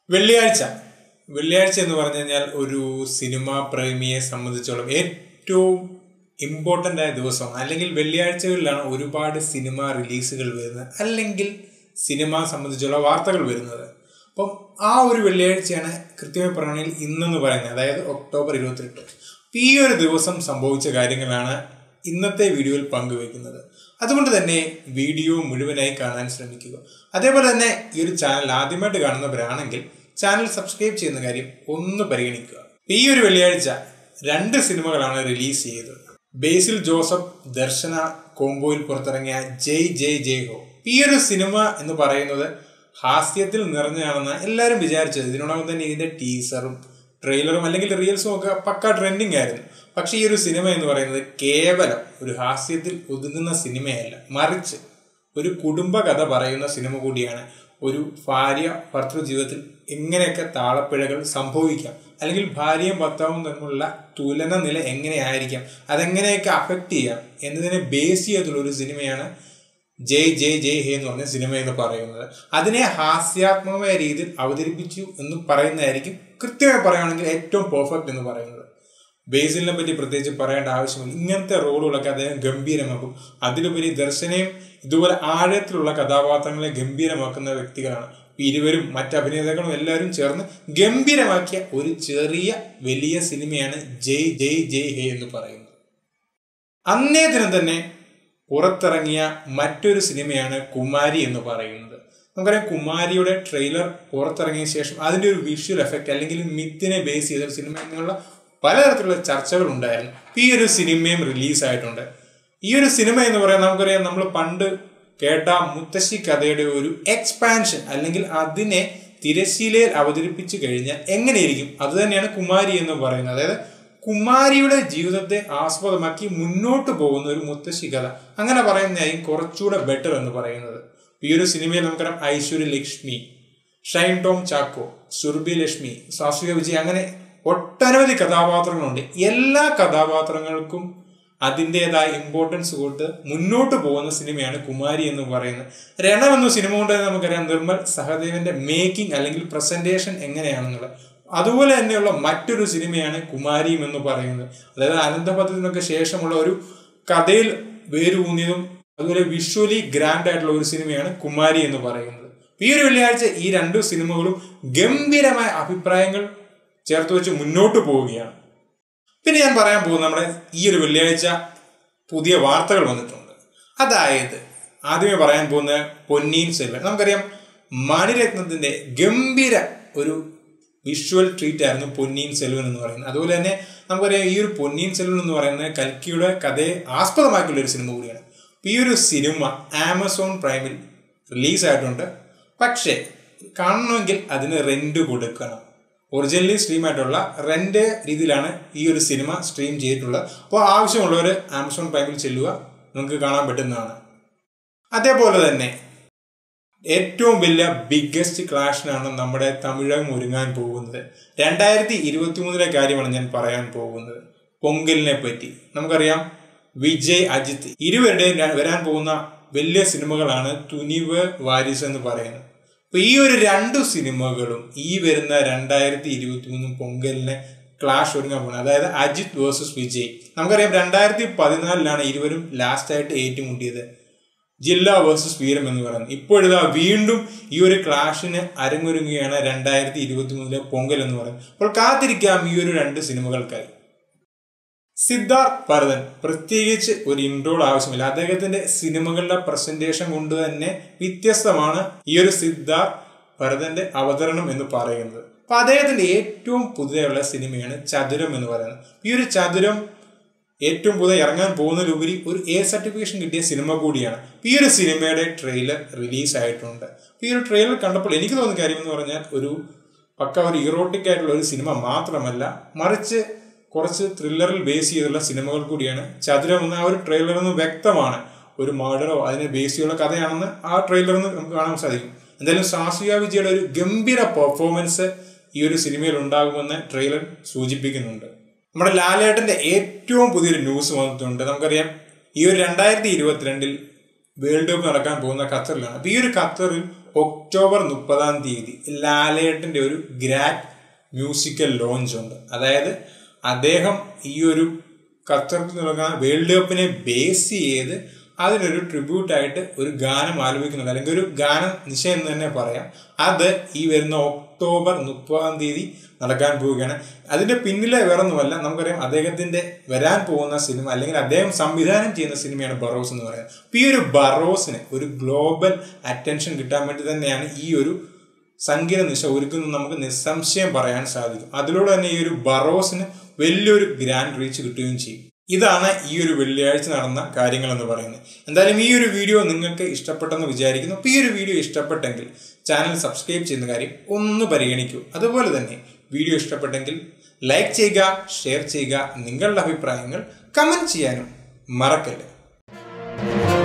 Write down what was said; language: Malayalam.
വെള്ളിയാഴ്ച വെള്ളിയാഴ്ച എന്ന് പറഞ്ഞു കഴിഞ്ഞാൽ ഒരു സിനിമാ പ്രേമിയെ സംബന്ധിച്ചോളം ഏറ്റവും ഇമ്പോർട്ടൻ്റ് ആയ ദിവസമാണ് അല്ലെങ്കിൽ വെള്ളിയാഴ്ചകളിലാണ് ഒരുപാട് സിനിമ റിലീസുകൾ വരുന്നത് അല്ലെങ്കിൽ സിനിമ സംബന്ധിച്ചുള്ള വാർത്തകൾ വരുന്നത് അപ്പം ആ ഒരു വെള്ളിയാഴ്ചയാണ് കൃത്യമായി പറയുകയാണെങ്കിൽ ഇന്നെന്ന് പറയുന്നത് അതായത് ഒക്ടോബർ ഇരുപത്തിയെട്ട് അപ്പം ഈ ഒരു ദിവസം സംഭവിച്ച കാര്യങ്ങളാണ് ഇന്നത്തെ വീഡിയോയിൽ പങ്കുവെക്കുന്നത് അതുകൊണ്ട് തന്നെ വീഡിയോ മുഴുവനായി കാണാൻ ശ്രമിക്കുക അതേപോലെ തന്നെ ഈ ഒരു ചാനൽ ആദ്യമായിട്ട് കാണുന്നവരാണെങ്കിൽ ചാനൽ സബ്സ്ക്രൈബ് ചെയ്യുന്ന കാര്യം ഒന്ന് പരിഗണിക്കുക ഈ ഒരു വെള്ളിയാഴ്ച രണ്ട് സിനിമകളാണ് റിലീസ് ചെയ്തത് ബേസിൽ ജോസഫ് ദർശന കോംബോയിൽ പുറത്തിറങ്ങിയ ജയ് ജയ് ജയ് ഹോ ഈ ഒരു സിനിമ എന്ന് പറയുന്നത് ഹാസ്യത്തിൽ നിറഞ്ഞാണെന്ന് എല്ലാവരും വിചാരിച്ചത് ഇതിനോടൊപ്പം തന്നെ ഇതിന്റെ ടീസറും ട്രെയിലറും അല്ലെങ്കിൽ റീൽസും ഒക്കെ പക്ക ട്രെൻഡിങ് ആയിരുന്നു പക്ഷേ ഈ ഒരു സിനിമ എന്ന് പറയുന്നത് കേവലം ഒരു ഹാസ്യത്തിൽ ഒതുങ്ങുന്ന സിനിമയല്ല മറിച്ച് ഒരു കുടുംബ കഥ പറയുന്ന സിനിമ കൂടിയാണ് ഒരു ഭാര്യ ഭർത്തൃ ജീവിതത്തിൽ എങ്ങനെയൊക്കെ താളപ്പിഴകൾ സംഭവിക്കാം അല്ലെങ്കിൽ ഭാര്യയും ഭർത്താവും തമ്മിലുള്ള തുലന നില എങ്ങനെയായിരിക്കാം അതെങ്ങനെയൊക്കെ അഫക്റ്റ് ചെയ്യാം എന്നതിനെ ബേസ് ചെയ്തിട്ടുള്ള ഒരു സിനിമയാണ് ജയ് ജയ് ജയ് ഹേ എന്ന് പറഞ്ഞ സിനിമ എന്ന് പറയുന്നത് അതിനെ ഹാസ്യാത്മകമായ രീതിയിൽ അവതരിപ്പിച്ചു എന്ന് പറയുന്നതായിരിക്കും കൃത്യമായി പറയുകയാണെങ്കിൽ ഏറ്റവും പെർഫെക്റ്റ് എന്ന് പറയുന്നത് ബേസിലിനെ പറ്റി പ്രത്യേകിച്ച് പറയേണ്ട ആവശ്യമില്ല ഇങ്ങനത്തെ റോളുകളൊക്കെ അദ്ദേഹം ഗംഭീരമാക്കും അതിലുപരി ദർശനയും ഇതുപോലെ ആഴത്തിലുള്ള കഥാപാത്രങ്ങളെ ഗംഭീരമാക്കുന്ന വ്യക്തികളാണ് ഇരുവരും മറ്റ് അഭിനേതാക്കളും എല്ലാവരും ചേർന്ന് ഗംഭീരമാക്കിയ ഒരു ചെറിയ വലിയ സിനിമയാണ് ജയ് ജയ് ജയ് ഹേ എന്ന് പറയുന്നത് അന്നേ ദിനം തന്നെ പുറത്തിറങ്ങിയ മറ്റൊരു സിനിമയാണ് കുമാരി എന്ന് പറയുന്നത് നമുക്കറിയാം കുമാരിയുടെ ട്രെയിലർ പുറത്തിറങ്ങിയ ശേഷം അതിന്റെ ഒരു വിഷ്വൽ എഫക്റ്റ് അല്ലെങ്കിൽ മിത്തിനെ ബേസ് ചെയ്ത സിനിമ എന്നുള്ള പലതരത്തിലുള്ള ചർച്ചകൾ ഉണ്ടായിരുന്നു ഈ ഒരു സിനിമയും റിലീസായിട്ടുണ്ട് ഈ ഒരു സിനിമ എന്ന് പറയുന്നത് നമുക്കറിയാം നമ്മൾ പണ്ട് കേട്ട മുത്തശ്ശി കഥയുടെ ഒരു എക്സ്പാൻഷൻ അല്ലെങ്കിൽ അതിനെ തിരശീലയിൽ അവതരിപ്പിച്ചു കഴിഞ്ഞാൽ എങ്ങനെയിരിക്കും അത് തന്നെയാണ് കുമാരി എന്ന് പറയുന്നത് അതായത് കുമാരിയുടെ ജീവിതത്തെ ആസ്പദമാക്കി മുന്നോട്ട് പോകുന്ന ഒരു മുത്തശ്ശി കഥ അങ്ങനെ പറയുന്നതായിരിക്കും കുറച്ചുകൂടെ ബെറ്റർ എന്ന് പറയുന്നത് ഈ ഒരു സിനിമയിൽ നമുക്കറിയാം ഐശ്വര്യ ലക്ഷ്മി ഷൈൻ ടോം ചാക്കോ സുർബി ലക്ഷ്മി സാസ്വിക വിജയ് അങ്ങനെ ഒട്ടനവധി കഥാപാത്രങ്ങളുണ്ട് എല്ലാ കഥാപാത്രങ്ങൾക്കും അതിൻ്റെതായ ഇമ്പോർട്ടൻസ് കൊടുത്ത് മുന്നോട്ട് പോകുന്ന സിനിമയാണ് കുമാരി എന്ന് പറയുന്നത് രണം എന്ന സിനിമ കൊണ്ട് തന്നെ നമുക്കറിയാം നിർമ്മൽ സഹദേവന്റെ മേക്കിംഗ് അല്ലെങ്കിൽ പ്രസന്റേഷൻ എങ്ങനെയാണെന്നുള്ളത് അതുപോലെ തന്നെയുള്ള മറ്റൊരു സിനിമയാണ് കുമാരിയും എന്ന് പറയുന്നത് അതായത് അനന്തപഥത്തിനൊക്കെ ശേഷമുള്ള ഒരു കഥയിൽ വേരൂന്നിയതും അതുപോലെ വിഷ്വലി ഗ്രാൻഡ് ആയിട്ടുള്ള ഒരു സിനിമയാണ് കുമാരി എന്ന് പറയുന്നത് ഈ ഒരു വെള്ളിയാഴ്ച ഈ രണ്ട് സിനിമകളും ഗംഭീരമായ അഭിപ്രായങ്ങൾ ചേർത്ത് വെച്ച് മുന്നോട്ട് പോവുകയാണ് പിന്നെ ഞാൻ പറയാൻ പോകുന്ന നമ്മുടെ ഈ ഒരു വെള്ളിയാഴ്ച പുതിയ വാർത്തകൾ വന്നിട്ടുണ്ട് അതായത് ആദ്യമേ പറയാൻ പോകുന്ന പൊന്നിയിൻ സെൽവൻ നമുക്കറിയാം മണിരത്നത്തിന്റെ ഗംഭീര ഒരു വിഷ്വൽ ട്രീറ്റ് ആയിരുന്നു പൊന്നിയിൻ സെൽവൻ എന്ന് പറയുന്നത് അതുപോലെ തന്നെ നമുക്കറിയാം ഈ ഒരു പൊന്നിയിൻ സെൽവൻ എന്ന് പറയുന്നത് കൽക്കിയുടെ കഥയെ ആസ്പദമാക്കിയുള്ള ഒരു സിനിമ കൂടിയാണ് ഈ ഒരു സിനിമ ആമസോൺ പ്രൈമിൽ റിലീസായിട്ടുണ്ട് പക്ഷേ കാണണമെങ്കിൽ അതിന് റെന്റ് കൊടുക്കണം ഒറിജിനലി സ്ട്രീം ആയിട്ടുള്ള റെന്റ് രീതിയിലാണ് ഈ ഒരു സിനിമ സ്ട്രീം ചെയ്തിട്ടുള്ളത് അപ്പോൾ ആവശ്യമുള്ളവർ ആമസോൺ പ്രൈമിൽ ചെല്ലുക നിങ്ങൾക്ക് കാണാൻ പറ്റുന്നതാണ് അതേപോലെ തന്നെ ഏറ്റവും വലിയ ബിഗ്ഗസ്റ്റ് ക്ലാഷിനാണ് നമ്മുടെ തമിഴകം ഒരുങ്ങാൻ പോകുന്നത് രണ്ടായിരത്തി ഇരുപത്തി മൂന്നിലെ കാര്യമാണ് ഞാൻ പറയാൻ പോകുന്നത് പൊങ്കലിനെ പറ്റി നമുക്കറിയാം വിജയ് അജിത്ത് ഇരുവരുടെയും വരാൻ പോകുന്ന വലിയ സിനിമകളാണ് തുനിവ് വാരിസ് എന്ന് പറയുന്നത് അപ്പൊ ഈ ഒരു രണ്ടു സിനിമകളും ഈ വരുന്ന രണ്ടായിരത്തി ഇരുപത്തി മൂന്നും പൊങ്കലിനെ ക്ലാഷ് ഒരുങ്ങാൻ പോകുന്നത് അതായത് അജിത് വേഴ്സസ് വിജയ് നമുക്കറിയാം രണ്ടായിരത്തി പതിനാലിലാണ് ഇരുവരും ലാസ്റ്റ് ആയിട്ട് ഏറ്റുമുട്ടിയത് ജില്ല വേഴ്സസ് വീരം എന്ന് പറയുന്നത് ഇപ്പോഴിതാ വീണ്ടും ഈ ഒരു ക്ലാഷിന് അരങ്ങൊരുങ്ങുകയാണ് രണ്ടായിരത്തി ഇരുപത്തി മൂന്നിലെ പൊങ്കൽ എന്ന് പറയുന്നത് അപ്പോൾ കാത്തിരിക്കാം ഈ ഒരു രണ്ട് സിനിമകൾക്കായി സിദ്ധാർത്ഥ് ഭരതൻ പ്രത്യേകിച്ച് ഒരു ഇൻട്രോഡ് ആവശ്യമില്ല അദ്ദേഹത്തിന്റെ സിനിമകളുടെ പ്രസന്റേഷൻ കൊണ്ട് തന്നെ വ്യത്യസ്തമാണ് ഈ ഒരു സിദ്ധാർത്ഥ് ഭരതന്റെ അവതരണം എന്ന് പറയുന്നത് അപ്പൊ അദ്ദേഹത്തിന്റെ ഏറ്റവും പുതിയുള്ള സിനിമയാണ് ചതുരം എന്ന് പറയുന്നത് ഈ ഒരു ചതുരം ഏറ്റവും പുതിയ ഇറങ്ങാൻ പോകുന്നതിലുപരി ഒരു എ സർട്ടിഫിക്കേഷൻ കിട്ടിയ സിനിമ കൂടിയാണ് ഈ ഒരു സിനിമയുടെ ട്രെയിലർ റിലീസ് ആയിട്ടുണ്ട് ഈ ഒരു ട്രെയിലർ കണ്ടപ്പോൾ എനിക്ക് തോന്നിയ കാര്യം എന്ന് പറഞ്ഞാൽ ഒരു പക്ക ഒരു ഇറോട്ടിക് ആയിട്ടുള്ള ഒരു സിനിമ മാത്രമല്ല മറിച്ച് കുറച്ച് ത്രില്ലറിൽ ബേസ് ചെയ്തുള്ള സിനിമകൾ കൂടിയാണ് ചതുരം എന്ന ആ ഒരു ട്രെയിലറിൽ നിന്ന് വ്യക്തമാണ് ഒരു മർഡറോ അതിനെ ബേസ് ചെയ്തുള്ള കഥയാണെന്ന് ആ ട്രെയിലറിൽ നിന്ന് നമുക്ക് കാണാൻ സാധിക്കും എന്തായാലും സാസിയ വിജയുടെ ഒരു ഗംഭീര പെർഫോമൻസ് ഈ ഒരു സിനിമയിൽ ഉണ്ടാകുമെന്ന് ട്രെയിലർ സൂചിപ്പിക്കുന്നുണ്ട് നമ്മുടെ ലാലേട്ടന്റെ ഏറ്റവും പുതിയൊരു ന്യൂസ് വന്നിട്ടുണ്ട് നമുക്കറിയാം ഈ ഒരു രണ്ടായിരത്തി ഇരുപത്തിരണ്ടിൽ വേൾഡ് കപ്പ് നടക്കാൻ പോകുന്ന ഖത്തറിലാണ് അപ്പൊ ഈ ഒരു ഖത്തറിൽ ഒക്ടോബർ മുപ്പതാം തീയതി ലാലേട്ടന്റെ ഒരു ഗ്രാറ്റ് മ്യൂസിക്കൽ ലോഞ്ച് ഉണ്ട് അതായത് അദ്ദേഹം ഈ ഒരു ഖത്തറിൽ നടക്കുന്ന വേൾഡ് കപ്പിനെ ബേസ് ചെയ്ത് അതിനൊരു ട്രിബ്യൂട്ടായിട്ട് ഒരു ഗാനം ആലപിക്കുന്നുണ്ട് അല്ലെങ്കിൽ ഒരു ഗാന നിശ എന്ന് തന്നെ പറയാം അത് ഈ വരുന്ന ഒക്ടോബർ മുപ്പതാം തീയതി നടക്കാൻ പോവുകയാണ് അതിന്റെ പിന്നിലെ വേറൊന്നുമല്ല നമുക്കറിയാം അദ്ദേഹത്തിന്റെ വരാൻ പോകുന്ന സിനിമ അല്ലെങ്കിൽ അദ്ദേഹം സംവിധാനം ചെയ്യുന്ന സിനിമയാണ് ബറോസ് എന്ന് പറയുന്നത് അപ്പൊ ഈ ഒരു ബറോസിന് ഒരു ഗ്ലോബൽ അറ്റൻഷൻ കിട്ടാൻ വേണ്ടി തന്നെയാണ് ഈ ഒരു സംഗീത നിശ ഒരുക്കുന്നത് നമുക്ക് നിസ്സംശയം പറയാൻ സാധിക്കും അതിലൂടെ തന്നെ ഈ ഒരു ബറോസിന് വലിയൊരു ഗ്രാൻഡ് റീച്ച് കിട്ടുകയും ചെയ്യും ഇതാണ് ഈ ഒരു വെള്ളിയാഴ്ച നടന്ന കാര്യങ്ങൾ എന്ന് പറയുന്നത് എന്തായാലും ഈ ഒരു വീഡിയോ നിങ്ങൾക്ക് ഇഷ്ടപ്പെട്ടെന്ന് വിചാരിക്കുന്നു അപ്പോൾ ഈ ഒരു വീഡിയോ ഇഷ്ടപ്പെട്ടെങ്കിൽ ചാനൽ സബ്സ്ക്രൈബ് ചെയ്യുന്ന കാര്യം ഒന്ന് പരിഗണിക്കൂ അതുപോലെ തന്നെ വീഡിയോ ഇഷ്ടപ്പെട്ടെങ്കിൽ ലൈക്ക് ചെയ്യുക ഷെയർ ചെയ്യുക നിങ്ങളുടെ അഭിപ്രായങ്ങൾ കമൻറ്റ് ചെയ്യാനും മറക്കല്ലേ